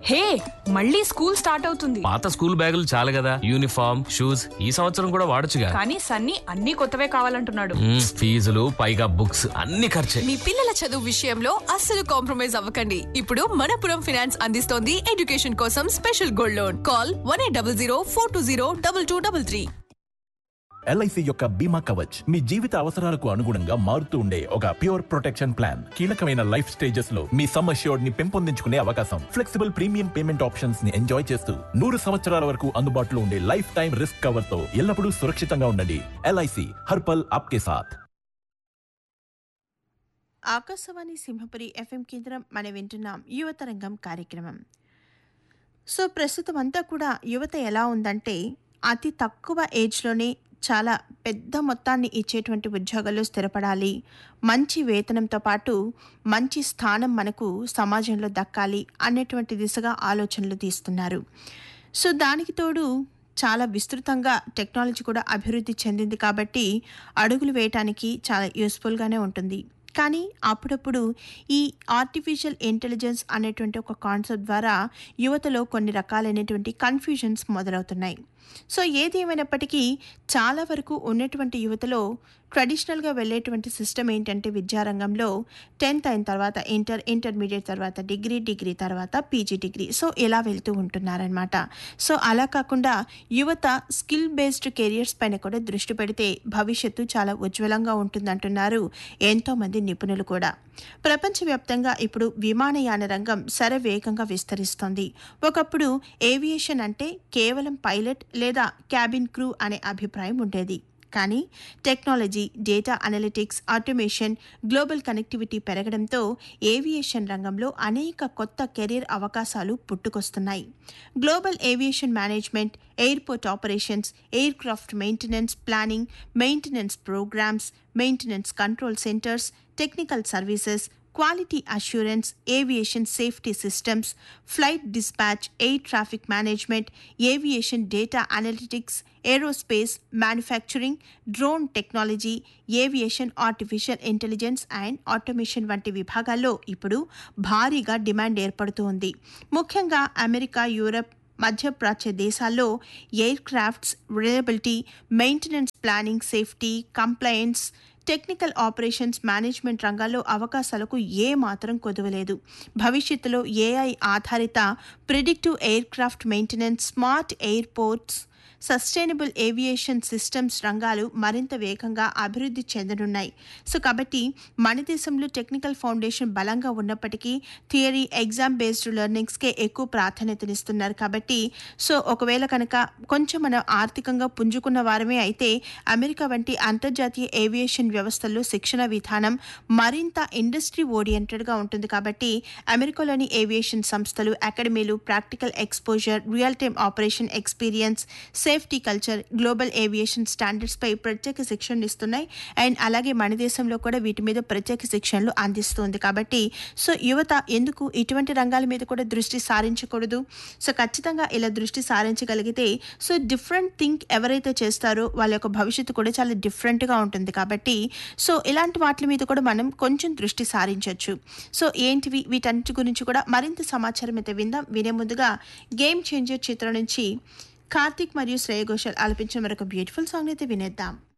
హే మళ్ళీ school start అవుతుంది పాత స్కూల్ బ్యాగులు చాలు కదా యూనిఫామ్ షూస్ ఈ సంవత్సరం కూడా వాడొచ్చుగా కానీ సన్నీ అన్ని కొత్తవే కావాలంటున్నాడు మ్మ్, ఫీజులు పైగా బుక్స్ అన్ని ఖర్చే మీ పిల్లల చదువు విషయంలో అస్సలు కాంప్రమైజ్ అవ్వకండి ఇప్పుడు మనపురం ఫినాన్స్ అందిస్తోంది ఎడ్యుకేషన్ కోసం special gold loan call one eight double zero four two zero double two double three LIC యొక్క బీమా కవచ్ మీ జీవిత అవసరాలకు అనుగుణంగా మారుతూ ఉండే ఒక ప్యూర్ ప్రొటెక్షన్ ప్లాన్ కీలకమైన లైఫ్ స్టేజెస్ లో మీ సమ్ అష్యూర్డ్ ని పెంపొందించుకునే అవకాశం ఫ్లెక్సిబుల్ ప్రీమియం పేమెంట్ ఆప్షన్స్ ని ఎంజాయ్ చేస్తూ నూరు సంవత్సరాల వరకు అందుబాటులో ఉండే లైఫ్ టైం రిస్క్ కవర్ తో ఎల్లప్పుడూ సురక్షితంగా ఉండండి ఎల్ఐసి హర్పల్ ఆప్కే సాథ్ ఆకాశవాణి సింహపురి ఎఫ్ఎం కేంద్రం మనం వింటున్నాం యువతరంగం కార్యక్రమం సో ప్రస్తుతం అంతా కూడా యువత ఎలా ఉందంటే అతి తక్కువ ఏజ్లోనే చాలా పెద్ద మొత్తాన్ని ఇచ్చేటువంటి ఉద్యోగాల్లో స్థిరపడాలి మంచి వేతనంతో పాటు మంచి స్థానం మనకు సమాజంలో దక్కాలి అనేటువంటి దిశగా ఆలోచనలు తీస్తున్నారు సో దానికి తోడు చాలా విస్తృతంగా టెక్నాలజీ కూడా అభివృద్ధి చెందింది కాబట్టి అడుగులు వేయటానికి చాలా యూస్ఫుల్గానే ఉంటుంది కానీ అప్పుడప్పుడు ఈ ఆర్టిఫిషియల్ ఇంటెలిజెన్స్ అనేటువంటి ఒక కాన్సెప్ట్ ద్వారా యువతలో కొన్ని రకాలైనటువంటి కన్ఫ్యూజన్స్ మొదలవుతున్నాయి సో ఏది ఏమైనప్పటికీ చాలా వరకు ఉన్నటువంటి యువతలో ట్రెడిషనల్గా వెళ్ళేటువంటి సిస్టమ్ ఏంటంటే విద్యారంగంలో టెన్త్ అయిన తర్వాత ఇంటర్ ఇంటర్మీడియట్ తర్వాత డిగ్రీ డిగ్రీ తర్వాత పీజీ డిగ్రీ సో ఇలా వెళ్తూ ఉంటున్నారనమాట సో అలా కాకుండా యువత స్కిల్ బేస్డ్ కెరియర్స్ పైన కూడా దృష్టి పెడితే భవిష్యత్తు చాలా ఉజ్వలంగా ఉంటుందంటున్నారు ఎంతోమంది నిపుణులు కూడా ప్రపంచవ్యాప్తంగా ఇప్పుడు విమానయాన రంగం శరవేగంగా విస్తరిస్తోంది ఒకప్పుడు ఏవియేషన్ అంటే కేవలం పైలట్ లేదా క్యాబిన్ క్రూ అనే అభిప్రాయం ఉండేది కానీ technology data analytics automation global connectivity పెరగడంతో ఏవియేషన్ రంగంలో అనేక కొత్త కెరీర్ అవకాశాలు పుట్టుకొస్తున్నాయి global aviation management airport operations aircraft maintenance planning maintenance programmes maintenance control centres technical services quality assurance aviation safety systems flight dispatch air traffic management aviation data analytics aerospace manufacturing drone technology aviation artificial intelligence and automation వంటి విభాగాల్లో ఇప్పుడు భారీగా demand ఏర్పడుతూ ఉంది ముఖ్యంగా America Europe మధ్యప్రాచ్య దేశాల్లో aircrafts reliability maintenance planning safety compliance technical operations management రంగాల్లో అవకాశాలకు ఏ మాత్రం కొదవలేదు భవిష్యత్తులో ఏఐ ఆధారిత predictive aircraft maintenance smart airports sustainable aviation systems రంగాలు మరింత వేగంగా అభివృద్ధి చెందనున్నాయి సో కాబట్టి మన దేశంలో టెక్నికల్ ఫౌండేషన్ బలంగా ఉన్నప్పటికీ థియరీ ఎగ్జామ్ బేస్డ్ లెర్నింగ్స్కే ఎక్కువ ప్రాధాన్యతనిస్తున్నారు కాబట్టి సో ఒకవేళ కనుక కొంచెం మనం ఆర్థికంగా పుంజుకున్న వారమే అయితే అమెరికా వంటి అంతర్జాతీయ ఏవియేషన్ వ్యవస్థల్లో శిక్షణ విధానం మరింత ఇండస్ట్రీ ఓరియంటెడ్గా ఉంటుంది కాబట్టి అమెరికాలోని ఏవియేషన్ సంస్థలు అకాడమీలు practical exposure real time operation experience safety culture global aviation standards పై ప్రత్యేక శిక్షణలు ఇస్తున్నాయి అండ్ అలాగే మన దేశంలో కూడా వీటి మీద ప్రత్యేక శిక్షణలు అందిస్తుంది కాబట్టి సో యువత ఎందుకు ఇటువంటి రంగాల మీద కూడా దృష్టి సారించకూడదు సో ఖచ్చితంగా ఇలా దృష్టి సారించగలిగితే సో డిఫరెంట్ థింక్ ఎవరైతే చేస్తారో వాళ్ళ యొక్క భవిష్యత్తు కూడా చాలా డిఫరెంట్గా ఉంటుంది కాబట్టి సో ఇలాంటి వాటి మీద కూడా మనం కొంచెం దృష్టి సారించవచ్చు సో ఏంటివి వీటన్నిటి గురించి కూడా మరింత సమాచారం అయితే విందాం వినే ముందుగా గేమ్ చేంజర్ చిత్రం నుంచి కార్తిక్ మరియు శ్రేయ ఘోషల్ ఆలపించిన మరొక బ్యూటిఫుల్ సాంగ్ అయితే వినేద్దాం